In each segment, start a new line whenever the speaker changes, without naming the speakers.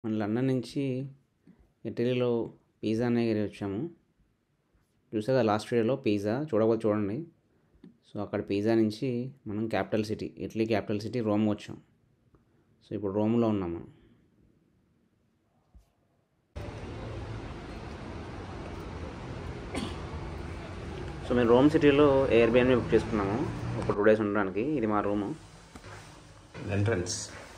మన లండన్ నుంచి ఇటలీలో పిజ్జా అనే వచ్చాము చూసా కదా లాస్ట్ వీడియోలో పిజ్జా చూడకపోతే చూడండి సో అక్కడ పిజ్జా నుంచి మనం capital city Italy capital city Rome వచ్చాం సో ఇప్పుడు రోమ్లో ఉన్నాం మనం సో మేము రోమ్ సిటీలో ఎయిర్బిఎన్బి బుక్ చేసుకున్నాము ఒక టూ డేస్ ఉండడానికి ఇది మా రూము ఎంట్రన్స్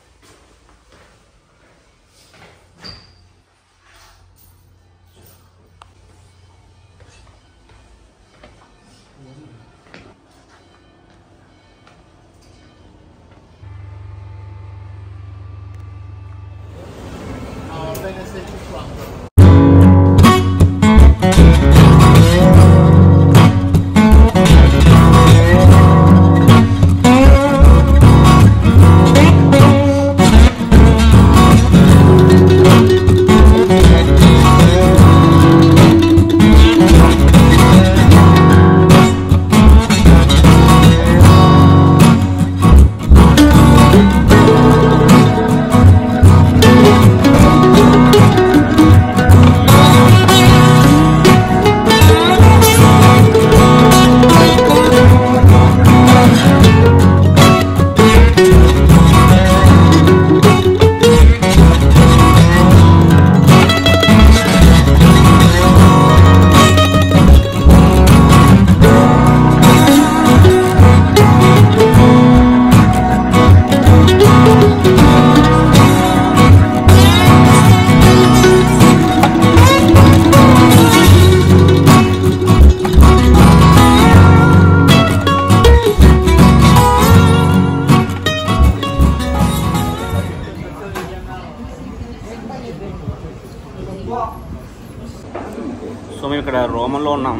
సో మేము ఇక్కడ రోమన్లో ఉన్నాం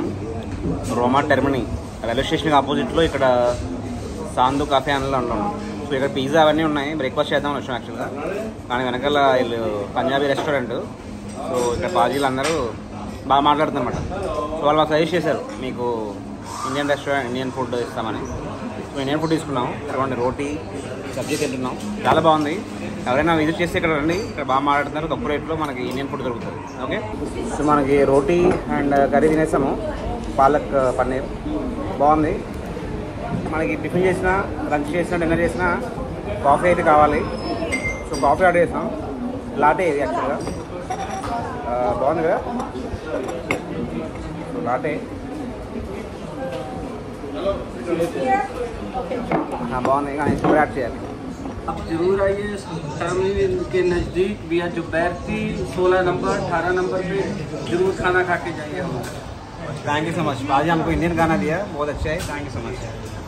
రోమా టెర్మినీ రైల్వే స్టేషన్కి ఆపోజిట్లో ఇక్కడ సాందు కాఫే అనలో ఉంటాం సో ఇక్కడ పిజ్జా అవన్నీ ఉన్నాయి బ్రేక్ఫాస్ట్ చేద్దామని వచ్చాం యాక్చువల్గా కానీ వెనకాల వీళ్ళు పంజాబీ రెస్టారెంట్ సో ఇక్కడ పాజీలు అందరూ బాగా మాట్లాడుతున్నమాట సో వాళ్ళు మాకు సజెస్ట్ చేశారు మీకు ఇండియన్ రెస్టారెంట్ ఇండియన్ ఫుడ్ ఇస్తామని సో ఇండియన్ ఫుడ్ తీసుకున్నాం ఇక్కడ రోటీ సబ్జీ తింటున్నాం చాలా బాగుంది ఎవరైనా విజిట్ చేస్తే ఇక్కడ రండి ఇక్కడ బాగా మాట్లాడుతున్నారు తక్కువ రేట్లో మనకి ఇండియన్ ఫుడ్ దొరుకుతుంది ఓకే సో మనకి రోటీ అండ్ కర్రీ తినేసాము పాలక్ పన్నీర్ బాగుంది మనకి టిఫిన్ చేసినా లంచ్ చేసినా డిన్నర్ చేసినా కాఫీ అయితే కావాలి సో కాఫీ ఆర్డర్ చేసాం లాటే ఇది యాక్చువల్గా ఆ, బాగుంది కదా సో లాటే ఆ, బాగుంది కానీ షుగర్ యాడ్ చేయాలి
आप जरूर आइए टर्मिनल के नज़दीक बिया जो बैरती 16 नंबर 18 नंबर पे जरूर खाना खा के जाइए हमारा
थैंक यू सो मच आज हमको इंडियन खाना दिया बहुत अच्छा है thank you so much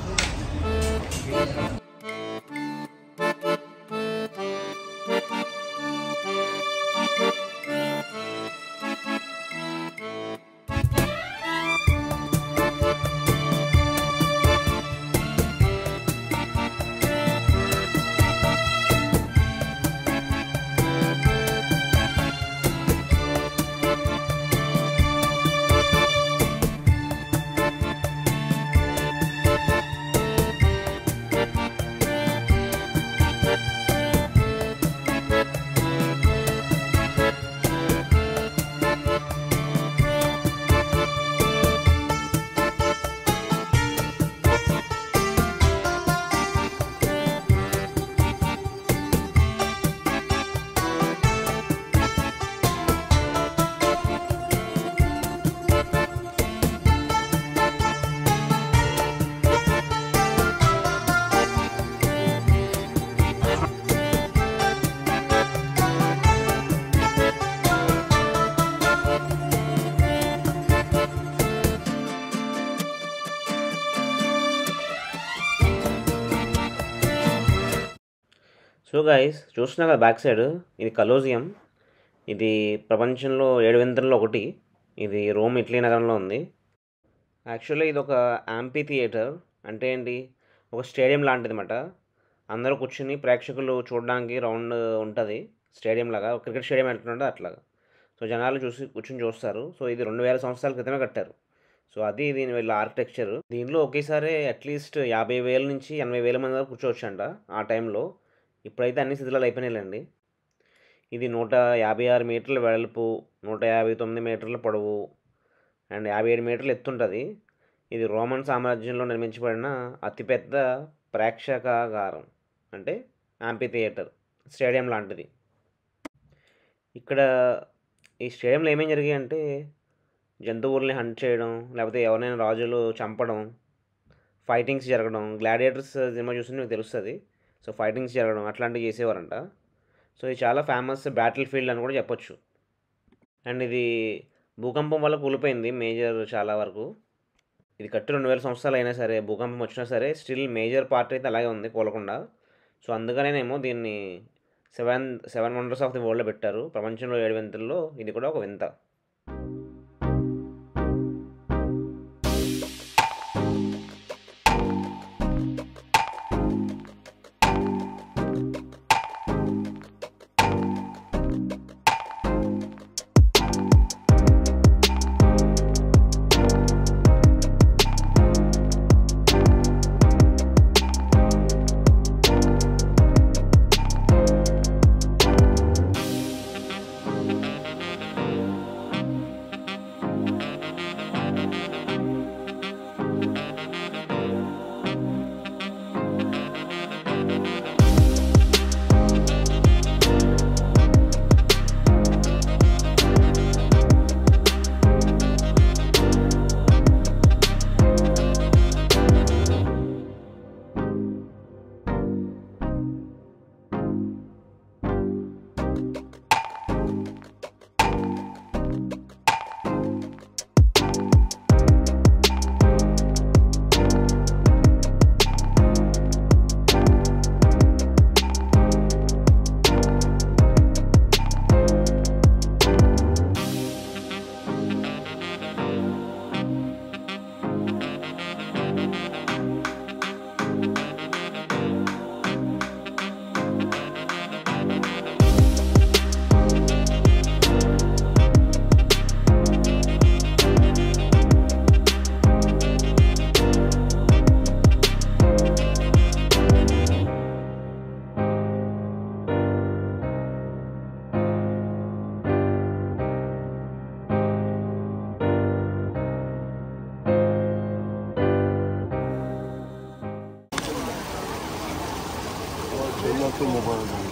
so guys చూస్తున్నా కదా బ్యాక్ సైడ్ ఇది కలోజియం ఇది ప్రపంచంలో ఏడు వింతల్లో ఒకటి ఇది రోమ్ ఇటలీ నగరంలో ఉంది యాక్చువల్లీ ఇది ఒక యాంపీ థియేటర్ అంటే ఏంటి ఒక స్టేడియం లాంటిది అనమాట అందరూ కూర్చుని ప్రేక్షకులు చూడడానికి రౌండ్ ఉంటుంది స్టేడియం లాగా క్రికెట్ స్టేడియం ఎట్లుంటుందో అట్లాగా సో జనాలు చూసి కూర్చుని చూస్తారు సో ఇది రెండు వేల సంవత్సరాల క్రితమే కట్టారు సో అది దీని వీళ్ళ ఆర్కిటెక్చర్ దీనిలో ఒకేసారి అట్లీస్ట్ యాభై వేల నుంచి ఎనభై వేల మంది వరకు కూర్చోవచ్చంట ఆ టైంలో ఇప్పుడైతే అన్ని స్థితిలో అయిపోయినాయిలేండి ఇది నూట యాభై ఆరు మీటర్ల వెడల్పు నూట యాభై తొమ్మిది మీటర్ల పొడవు అండ్ యాభై ఏడు మీటర్లు ఎత్తుంటుంది ఇది రోమన్ సామ్రాజ్యంలో నిర్మించబడిన అతిపెద్ద ప్రేక్షకాగారం అంటే యాంపీ థియేటర్ స్టేడియం లాంటిది ఇక్కడ ఈ స్టేడియంలో ఏమేం జరిగాయి అంటే జంతువుల్ని హంట్ చేయడం లేకపోతే ఎవరినైనా రాజులు చంపడం ఫైటింగ్స్ జరగడం గ్లాడియేటర్స్ సినిమా చూస్తే మీకు తెలుస్తుంది సో ఫైటింగ్స్ జరగడం అట్లాంటివి చేసేవారంట సో ఇది చాలా ఫేమస్ బ్యాటిల్ ఫీల్డ్ అని కూడా చెప్పొచ్చు అండ్ ఇది భూకంపం వల్ల కూలిపోయింది మేజర్ చాలా వరకు ఇది కట్టి రెండు వేల సంవత్సరాలు అయినా సరే భూకంపం వచ్చినా సరే స్టిల్ మేజర్ పార్ట్ అయితే అలాగే ఉంది కూలకుండా సో అందుకనేనేమో దీన్ని seven seven wonders of the వరల్డ్లో పెట్టారు ప్రపంచంలో ఏడు వింతల్లో ఇది కూడా ఒక వింత
또 먹어야 돼.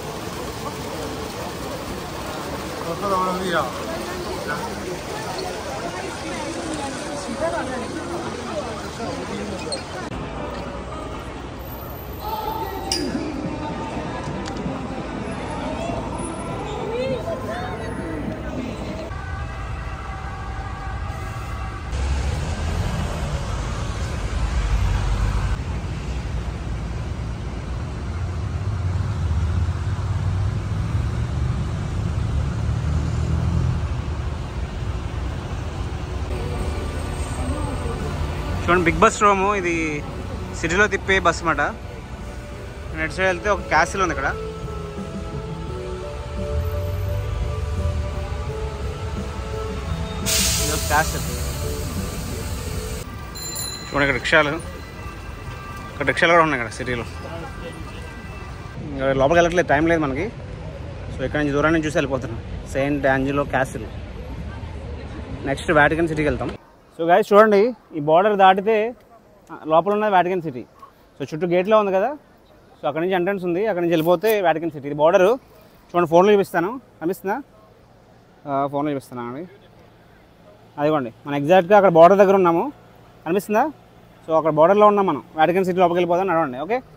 చూడండి బిగ్ బస్ రోము ఇది సిటీలో తిప్పే బస్ అన్నమాట నెట్ సైడ్ వెళ్తే ఒక క్యాసిల్ ఉంది ఇక్కడ ఇది ఒక క్యాసిల్ చూడండి ఇక్కడ రిక్షాలు ఇక్కడ రిక్షాలు కూడా ఉన్నాయి ఇక్కడ సిటీలో ఇంకా లోపలికి వెళ్ళట్లేదు టైం లేదు మనకి సో ఇక్కడ నుంచి దూరం నుంచి చూసి వెళ్ళిపోతున్నాం Saint Angelo castle next Vatican సిటీకి వెళ్తాం సో గాయస్ చూడండి ఈ బార్డర్ దాటితే ఆ, లోపల ఉన్నది వాటికన్ సిటీ సో చుట్టూ గేట్లో ఉంది కదా సో అక్కడ నుంచి ఎంట్రన్స్ ఉంది అక్కడ నుంచి వెళ్ళిపోతే వాటికన్ సిటీ ఇది బార్డరు చూడండి ఫోన్లో చూపిస్తాను కనిపిస్తుందా ఆ, ఫోన్లో చూపిస్తాను అండి అదిగోండి మనం ఎగ్జాక్ట్గా అక్కడ బార్డర్ దగ్గర ఉన్నాము కనిపిస్తుందా సో అక్కడ బార్డర్లో ఉన్నాం మనం వాటికన్ సిటీ లోపలికి వెళ్ళిపోదాం నడవండి ఓకే